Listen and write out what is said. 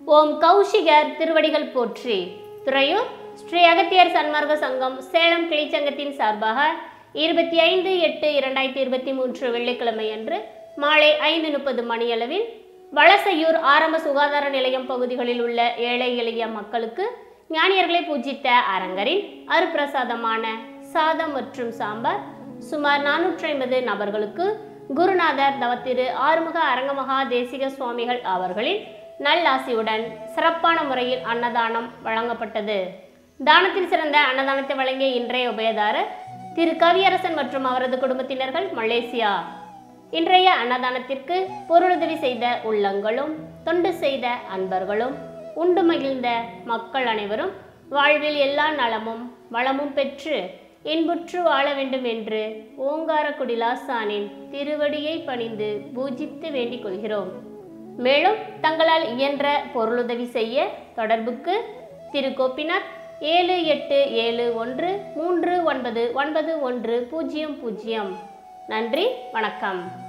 ஓம் கௌஷிகர் திருவடிகள் போற்றி துறையூர் ஸ்ரீ அகத்தியர் சன்மார்க்க சங்கம் சேலம் கிளைச்சங்கத்தின் சார்பாக இருபத்தி ஐந்து எட்டு இரண்டாயிரத்தி இருபத்தி மூன்று வெள்ளிக்கிழமை அன்று மாலை ஐந்து முப்பது மணியளவில் வளசையூர் ஆரம்ப சுகாதார நிலையம் பகுதிகளில் உள்ள ஏழை எளிய மக்களுக்கு ஞானியர்களை பூஜித்த அரங்கரின் அருப்பிரசாதமான சாதம் மற்றும் சாம்பார் சுமார் நானூற்றி ஐம்பது நபர்களுக்கு குருநாதர் தவத்திரு ஆறுமுக அரங்கமகா தேசிக சுவாமிகள் அவர்களின் நல்லாசியுடன் சிறப்பான முறையில் அன்னதானம் வழங்கப்பட்டது தானத்தில் சிறந்த அன்னதானத்தை வழங்கிய இன்றைய உபயதாரர் திரு கவியரசன் மற்றும் அவரது குடும்பத்தினர்கள் மலேசியா இன்றைய அன்னதானத்திற்கு பொருளுதவி செய்த உள்ளங்களும் தொண்டு செய்த அன்பர்களும் உண்டு மகிழ்ந்த மக்கள் அனைவரும் வாழ்வில் எல்லா நலமும் வளமும் பெற்று இன்புற்று வாழ வேண்டும் என்று ஓங்காரக்குடிலாசானின் திருவடியை பணிந்து பூஜித்து வேண்டிக் கொள்கிறோம் மேலும் தங்களால் இயன்ற பொருளுதவி செய்ய தொடர்புக்கு திரு கோபிநாத் ஏழு எட்டு ஏழு ஒன்று மூன்று ஒன்பது ஒன்பது ஒன்று பூஜ்ஜியம் பூஜ்ஜியம் நன்றி வணக்கம்